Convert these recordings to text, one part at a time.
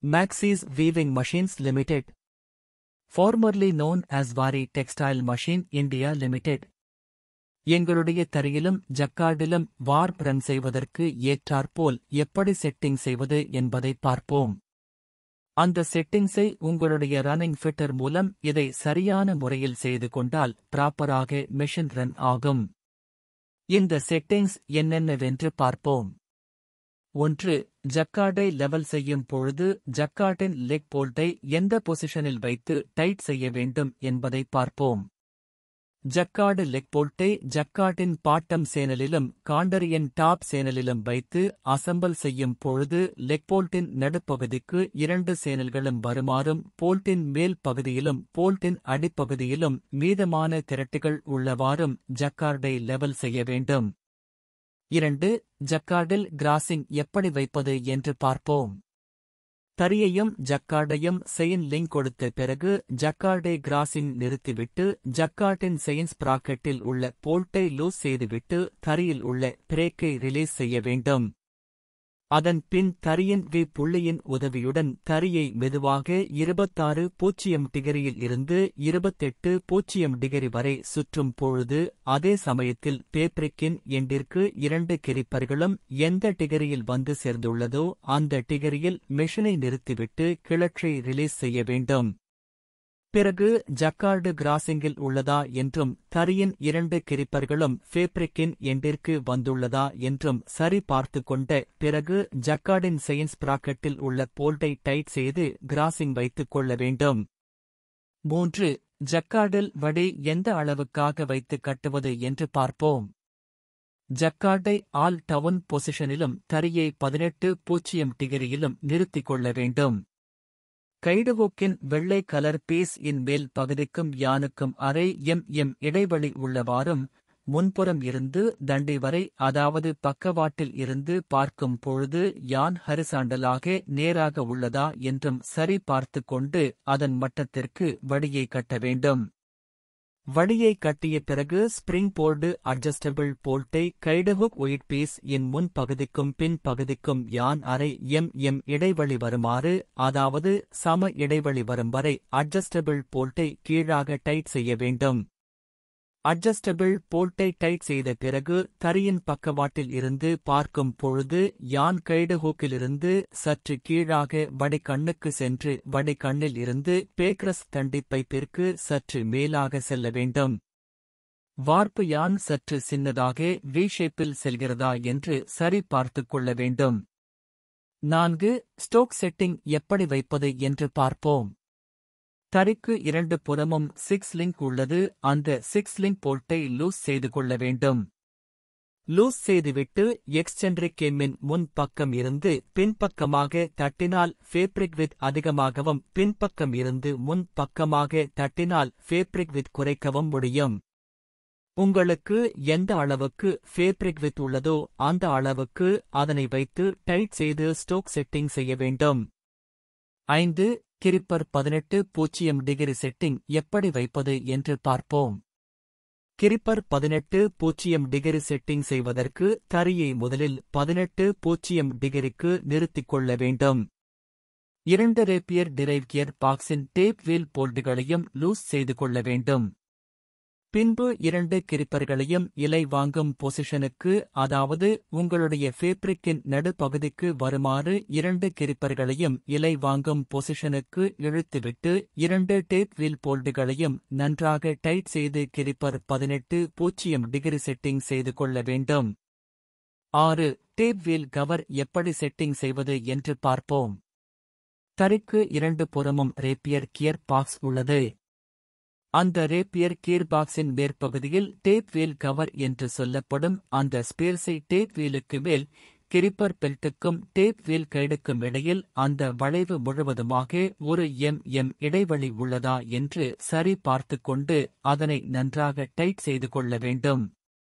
Maxis Weaving Machines Limited. Formerly known as Vari Textile Machine India Limited. எங்களுடைய தரையிலும் ஜக்கார்டிலும் warp run செய்வதற்கு ஏற்றாற்போல் எப்படி setting செய்வது என்பதை பார்ப்போம் அந்த செட்டிங்ஸை உங்களுடைய ரன்னிங் ஃபிட்டர் மூலம் இதை சரியான முறையில் செய்து கொண்டால் ப்ராப்பராக மெஷின் ரன் ஆகும் இந்த செட்டிங்ஸ் என்னென்னவென்று பார்ப்போம் ஒன்று ஜக்கார்டை லெவல் செய்யும் பொழுது ஜக்கார்டின் லெக் போல்ட்டை எந்த பொசிஷனில் வைத்து டைட் செய்ய வேண்டும் என்பதை பார்ப்போம் ஜக்கார்டு லெக் போல்ட்டை ஜக்கார்டின் பாட்டம் சேனலிலும் காண்டரியின் டாப் சேனலிலும் வைத்து அசம்பல் செய்யும் பொழுது லெக் போல்ட்டின் நடுப்பகுதிக்கு இரண்டு சேனல்களும் வருமாறும் போல்ட்டின் மேல் பகுதியிலும் போல்ட்டின் அடிப்பகுதியிலும் மீதமான திரட்டுகள் உள்ளவாறும் ஜக்கார்டை லெவல் செய்ய வேண்டும் இரண்டு ஜக்கார்டில் கிராசிங் எப்படி வைப்பது என்று பார்ப்போம் தரியையும் ஜக்கார்டையும் செயின் லிங்க் கொடுத்த பிறகு ஜக்கார்டை கிராசிங் நிறுத்திவிட்டு ஜக்கார்டின் செயின்ஸ் பிராக்கெட்டில் உள்ள போல்ட்டை லூஸ் செய்துவிட்டு தரியில் உள்ள பிரேக்கை ரிலீஸ் செய்ய வேண்டும் அதன் பின் தரியின் வி புள்ளியின் உதவியுடன் தரியை மெதுவாக இருபத்தாறு பூஜ்ஜியம் டிகிரியில் இருந்து இருபத்தெட்டு பூஜ்ஜியம் டிகிரி வரை சுற்றும் பொழுது அதே சமயத்தில் பேப்ரிக்கின் எண்டிற்கு இரண்டு கிரிப்பர்களும் எந்த டிகிரியில் வந்து சேர்ந்துள்ளதோ அந்த டிகிரியில் மெஷினை நிறுத்திவிட்டு கிளற்றை ரிலீஸ் செய்ய வேண்டும் பிறகு ஜக்கார்டு கிராசிங்கில் உள்ளதா என்றும் தரியின் இரண்டு கிரிப்பர்களும் ஃபேப்ரிக்கின் எண்டிற்கு வந்துள்ளதா என்றும் சரி பார்த்து கொண்ட பிறகு ஜக்கார்டின் செயின்ஸ் பிராக்கெட்டில் உள்ள போல்ட்டை டைட் செய்து கிராசிங் வைத்துக் கொள்ள வேண்டும் மூன்று ஜக்கார்டில் வடி எந்த அளவுக்காக வைத்து கட்டுவது என்று பார்ப்போம் ஜக்கார்டை ஆல் டவுன் பொசிஷனிலும் தரியை பதினெட்டு பூஜ்ஜியம் டிகிரியிலும் நிறுத்திக் கொள்ள வேண்டும் கைடுவோக்கின் வெள்ளை கலர் பீஸ் இன் மேல் பகுதிக்கும் யானுக்கும் அரை எம் எம் இடைவெளி உள்ளவாறும் முன்புறம் இருந்து தண்டி வரை அதாவது பக்கவாட்டில் இருந்து பார்க்கும் பொழுது யான் ஹரிசாண்டலாக நேராக உள்ளதா என்றும் சரி பார்த்து கொண்டு அதன் மட்டத்திற்கு வடியை கட்ட வேண்டும் வடியை கட்டிய பிறகு ஸ்பிரிங் போர்டு அட்ஜஸ்டபிள் போல்ட்டை கைடஹுக் ஒயிட் பீஸ் இன் முன் பகுதிக்கும் பின் பகுதிக்கும் யான் அரை எம் எம் இடைவெளி வருமாறு அதாவது சம இடைவெளி வரும் வரை அட்ஜஸ்டபிள் போல்ட்டை கீழாக டைட் செய்ய வேண்டும் அட்ஜஸ்டபிள் போல்ட்டை டைட் செய்த பிறகு தரியின் பக்கவாட்டில் இருந்து பார்க்கும் பொழுது யான் கைடுஹூக்கிலிருந்து சற்று கீழாக வடிகண்ணுக்கு சென்று வடிகண்ணில் இருந்து பேக்ரஸ் தண்டி பைப்பிற்கு சற்று மேலாக செல்ல வேண்டும் வார்ப்பு யான் சற்று சின்னதாக வி ஷேப்பில் செல்கிறதா என்று சரி பார்த்துக் கொள்ள வேண்டும் நான்கு ஸ்டோக் செட்டிங் எப்படி வைப்பது என்று பார்ப்போம் தரிக்கு இரண்டு புறமும் சிக்ஸ் லிங்க் உள்ளது அந்த சிக்ஸ் லிங்க் போல்ட்டை லூஸ் செய்து கொள்ள வேண்டும் லூஸ் செய்துவிட்டு எக்ஸ்சென்ட்ரிக் எம்மின் முன் பக்கம் இருந்து பின்பக்கமாக தட்டினால் ஃபேப்ரிக் வித் அதிகமாகவும் பின்பக்கம் இருந்து முன் பக்கமாக தட்டினால் ஃபேப்ரிக் வித் குறைக்கவும் முடியும் உங்களுக்கு எந்த அளவுக்கு ஃபேப்ரிக் வித் உள்ளதோ அந்த அளவுக்கு அதனை வைத்து டைட் செய்து ஸ்டோக் செட்டிங் செய்ய வேண்டும் ஐந்து கிரிப்பர் பதினெட்டு பூஜ்ஜியம் டிகிரி செட்டிங் எப்படி வைப்பது என்று பார்ப்போம் கிரிப்பர் பதினெட்டு பூஜ்ஜியம் டிகிரி செட்டிங் செய்வதற்கு தரியை முதலில் பதினெட்டு பூஜ்ஜியம் டிகிரிக்கு நிறுத்திக் கொள்ள வேண்டும் இரண்டு ரேப்பியர் டிரைவ் கியர் பாக்ஸின் டேப் வீல் போல்டுகளையும் லூஸ் செய்து கொள்ள வேண்டும் பின்பு இரண்டு கிரிப்பர்களையும் இலை வாங்கும் பொசிஷனுக்கு அதாவது உங்களுடைய ஃபேப்ரிக்கின் நடுப்பகுதிக்கு வருமாறு இரண்டு கிரிப்பர்களையும் இலை வாங்கும் பொசிஷனுக்கு இழுத்துவிட்டு இரண்டு டேப் வீல் போல்டுகளையும் நன்றாக டைட் செய்து கிரிப்பர் பதினெட்டு பூஜ்ஜியம் டிகிரி செட்டிங் செய்து கொள்ள வேண்டும் ஆறு டேப் வீல் கவர் எப்படி செட்டிங் செய்வது என்று பார்ப்போம் தரிக்கு இரண்டு புறமும் ரேப்பியர் கியர் பாக்ஸ் உள்ளது அந்த ரேப்பியர் கீர்பாக்ஸின் மேற்பகுதியில் டேப் வீல் கவர் என்று சொல்லப்படும் அந்த ஸ்பேர்ஸை டேப் வீலுக்கு மேல் கிரிப்பர் பெல்ட்டுக்கும் டேப் வீல் கைடுக்கும் இடையில் அந்த வளைவு முழுவதுமாக ஒரு எம் எம் இடைவெளி உள்ளதா என்று சரி பார்த்து கொண்டு அதனை நன்றாக டைட் செய்து கொள்ள வேண்டும்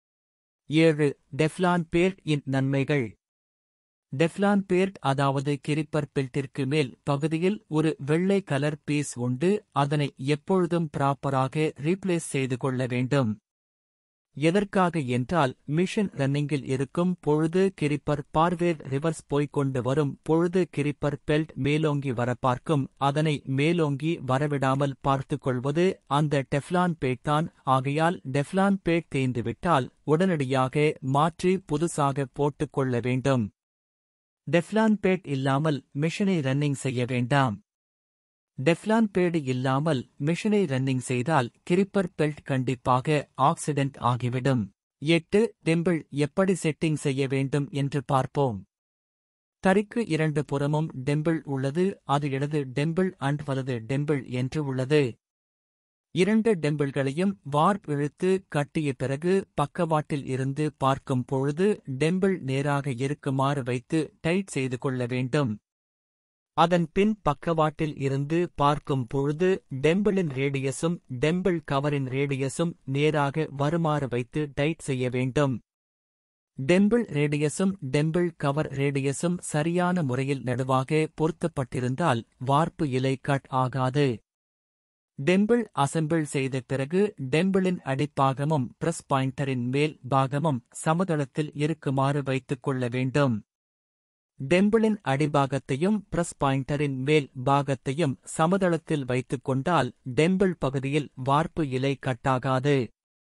ஏழு டெஃப்லான் பேர்ட் இன் நன்மைகள் டெஃப்லான் பேர்ட் அதாவது கிரிப்பர் பெல்ட்டிற்கு மேல் பகுதியில் ஒரு வெள்ளை கலர் பீஸ் உண்டு அதனை எப்பொழுதும் ப்ராப்பராக ரீப்ளேஸ் செய்து கொள்ள வேண்டும் எதற்காக என்றால் மிஷன் ரன்னிங்கில் இருக்கும் பொழுது கிரிப்பர் பார்வேர் ரிவர்ஸ் போய்க் கொண்டு வரும் பொழுது கிரிப்பர் பெல்ட் மேலோங்கி வர பார்க்கும் அதனை மேலோங்கி வரவிடாமல் பார்த்துக் கொள்வது அந்த டெஃப்லான் பேட்தான் ஆகையால் டெஃப்லான் பேட் தேய்ந்துவிட்டால் உடனடியாக மாற்றி புதுசாக போட்டுக் கொள்ள வேண்டும் டெஃப்லான் பேட் இல்லாமல் மிஷனை ரன்னிங் செய்ய வேண்டாம் டெஃப்லான் பேடு இல்லாமல் மிஷனை ரன்னிங் செய்தால் கிரிப்பர் பெல்ட் கண்டிப்பாக ஆக்சிடென்ட் ஆகிவிடும் எட்டு டெம்பிள் எப்படி செட்டிங் செய்ய வேண்டும் என்று பார்ப்போம் தறிக்கு இரண்டு புறமும் டெம்பிள் உள்ளது அது இடது டெம்பிள் அண்ட் வலது டெம்பிள் என்று உள்ளது இரண்டு டெம்பிள்களையும் வார்ப் இழுத்து கட்டிய பிறகு பக்கவாட்டில் இருந்து பார்க்கும் பொழுது டெம்பிள் நேராக இருக்குமாறு வைத்து டைட் செய்து கொள்ள வேண்டும் அதன் பின் பக்கவாட்டில் இருந்து பார்க்கும் பொழுது டெம்பிளின் ரேடியஸும் டெம்பிள் கவரின் ரேடியஸும் நேராக வருமாறு வைத்து டைட் செய்ய வேண்டும் டெம்பிள் ரேடியஸும் டெம்பிள் கவர் ரேடியஸும் சரியான முறையில் நடுவாக பொருத்தப்பட்டிருந்தால் வார்ப்பு இலை கட் ஆகாது டெம்பிள் அசெம்பிள் செய்த பிறகு டெம்பிளின் அடிப்பாகமும் பிரஸ் பாயிண்டரின் மேல் பாகமும் சமதளத்தில் இருக்குமாறு வைத்துக் கொள்ள வேண்டும் டெம்பிளின் அடிபாகத்தையும் பிரஸ் பாயிண்டரின் மேல் பாகத்தையும் சமதளத்தில் வைத்துக் கொண்டால் டெம்பிள் பகுதியில் வார்ப்பு இலை கட்டாகாது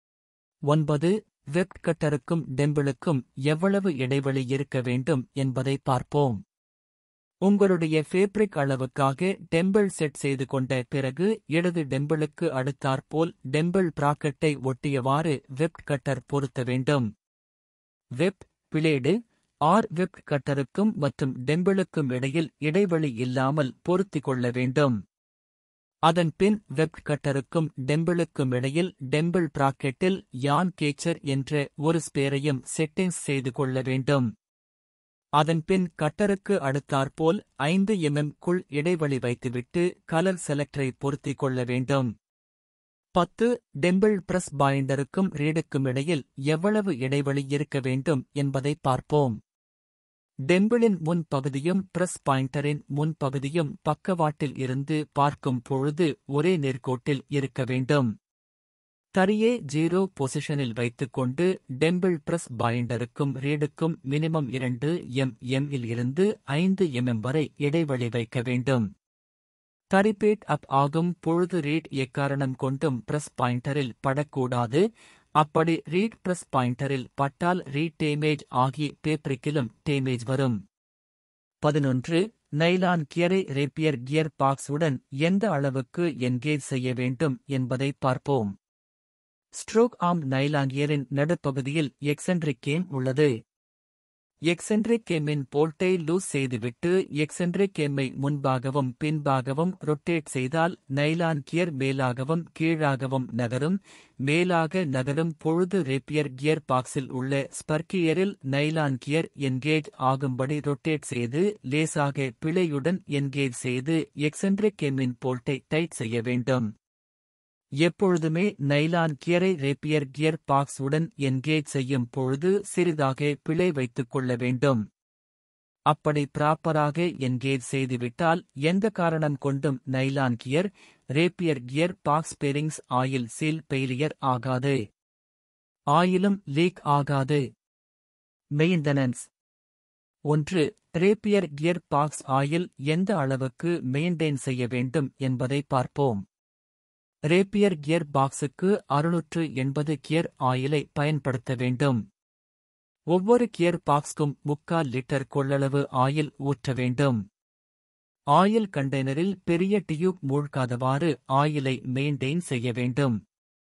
ஒன்பது வெப் கட்டருக்கும் டெம்பிளுக்கும் எவ்வளவு இடைவெளி இருக்க வேண்டும் என்பதை பார்ப்போம் உங்களுடைய ஃபேப்ரிக் அளவுக்காக டெம்பிள் செட் செய்து கொண்ட பிறகு இடது டெம்பிளுக்கு அடுத்தாற்போல் டெம்பிள் பிராக்கெட்டை ஒட்டியவாறு வெப் கட்டர் பொருத்த வேண்டும் வெப் பிளேடு ஆர் வெப் கட்டருக்கும் மற்றும் டெம்பிளுக்கும் இடையில் இடைவெளி இல்லாமல் பொருத்திக் கொள்ள வேண்டும் அதன் பின் வெப் கட்டருக்கும் டெம்பிளுக்கும் இடையில் டெம்பிள் பிராக்கெட்டில் யான் கேச்சர் என்ற ஒரு ஸ்பேரையும் செட்டிங்ஸ் செய்து கொள்ள வேண்டும் அதன் பின் கட்டருக்கு அடுத்தாற்போல் ஐந்து எம்எம் குள் இடைவெளி வைத்துவிட்டு கலர் செலக்டரை பொருத்திக் கொள்ள வேண்டும் பத்து டெம்பிள் பிரஸ் பாயிண்டருக்கும் ரீடுக்கும் இடையில் எவ்வளவு இடைவெளி இருக்க வேண்டும் என்பதை பார்ப்போம் டெம்பிளின் முன் பகுதியும் பிரஸ் பாயிண்டரின் முன் பகுதியும் பக்கவாட்டில் இருந்து பார்க்கும் பொழுது ஒரே நேர்கோட்டில் இருக்க வேண்டும் தரியே ஜீரோ பொசிஷனில் வைத்துக்கொண்டு டெம்பிள் பிரஸ் பாயிண்டருக்கும் ரீடுக்கும் மினிமம் இரண்டு எம் எம் இல் இருந்து ஐந்து எம்எம் வரை இடைவெளி வைக்க வேண்டும் தரிபேட் அப் ஆகும் பொழுது ரீட் எக்காரணம் கொண்டும் பிரஸ் பாயிண்டரில் படக்கூடாது அப்படி ரீட் பிரஸ் பாயிண்டரில் பட்டால் ரீட் டேமேஜ் ஆகி பேப்ரிக்கிலும் டேமேஜ் வரும் பதினொன்று நைலான் கியரை ரேப்பியர் கியர் பாக்ஸுடன் எந்த அளவுக்கு என்கேஜ் செய்ய வேண்டும் என்பதை பார்ப்போம் ஸ்ட்ரோக் ஆம் நைலான் கியரின் நடுப்பகுதியில் எக்ஸென்ட்ரிக் கேம் உள்ளது எக்ஸென்ட்ரிக் கேமின் போல்ட்டை லூஸ் செய்துவிட்டு எக்ஸென்ட்ரிக் கேமை முன்பாகவும் பின்பாகவும் ரொட்டேட் செய்தால் நைலான் கியர் மேலாகவும் கீழாகவும் நகரும் மேலாக நகரும் பொழுது ரேப்பியர் கியர் பாக்ஸில் உள்ள ஸ்பர்கியரில் நைலான் கியர் என்கேஜ் ஆகும்படி ரொட்டேட் செய்து லேசாக பிழையுடன் என்கேஜ் செய்து எக்ஸென்ட்ரிக் கேமின் போல்ட்டை டைட் செய்ய வேண்டும் எப்பொழுதுமே நைலான் கியரை ரேப்பியர் கியர் பாக்ஸ் உடன் என்கேஜ் செய்யும் பொழுது சிறிதாக பிழை வைத்துக் கொள்ள வேண்டும் அப்படி ப்ராப்பராக என்கேஜ் செய்துவிட்டால் எந்த காரணம் கொண்டும் nylon gear rapier gear box bearings oil seal failure ஆகாது ஆயிலும் லீக் ஆகாது மெயின்டெனன்ஸ் ஒன்று ரேப்பியர் கியர் பாக்ஸ் ஆயில் எந்த அளவுக்கு மெயின்டைன் செய்ய வேண்டும் என்பதை பார்ப்போம் ரேப்பியர் கியர் பாக்ஸுக்கு அறுநூற்று எண்பது கியர் ஆயிலை பயன்படுத்த வேண்டும் ஒவ்வொரு கியர் பாக்ஸ்க்கும் முக்கால் லிட்டர் கொள்ளளவு ஆயில் ஊற்ற வேண்டும் ஆயில் கண்டெய்னரில் பெரிய டியூப் மூழ்காதவாறு ஆயிலை மெயின்டெயின் செய்ய வேண்டும்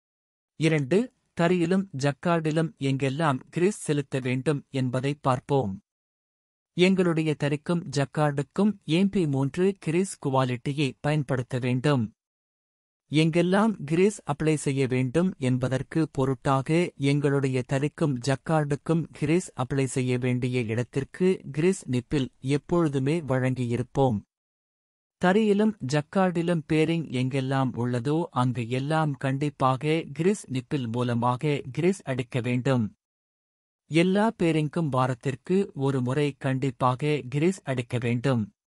இரண்டு தரியிலும் ஜக்கார்டிலும் எங்கெல்லாம் கிரீஸ் செலுத்த வேண்டும் என்பதை பார்ப்போம் எங்களுடைய தரிக்கும் ஜக்கார்டுக்கும் ஏம்பி மூன்று கிரீஸ் குவாலிட்டியை பயன்படுத்த வேண்டும் எங்கெல்லாம் கிரீஸ் அப்ளை செய்ய வேண்டும் என்பதற்கு பொருட்டாக எங்களுடைய தரிக்கும் ஜக்கார்டுக்கும் கிரீஸ் அப்ளை செய்ய வேண்டிய இடத்திற்கு கிரீஸ் நிப்பில் எப்பொழுதுமே வழங்கியிருப்போம் தரியிலும் ஜக்கார்டிலும் பேரிங் எங்கெல்லாம் உள்ளதோ அங்கு எல்லாம் கண்டிப்பாக கிரிஸ் நிப்பில் மூலமாக கிரிஸ் அடிக்க வேண்டும் எல்லா பேரிங்கும் வாரத்திற்கு ஒரு முறை கண்டிப்பாக கிரிஸ் அடிக்க வேண்டும்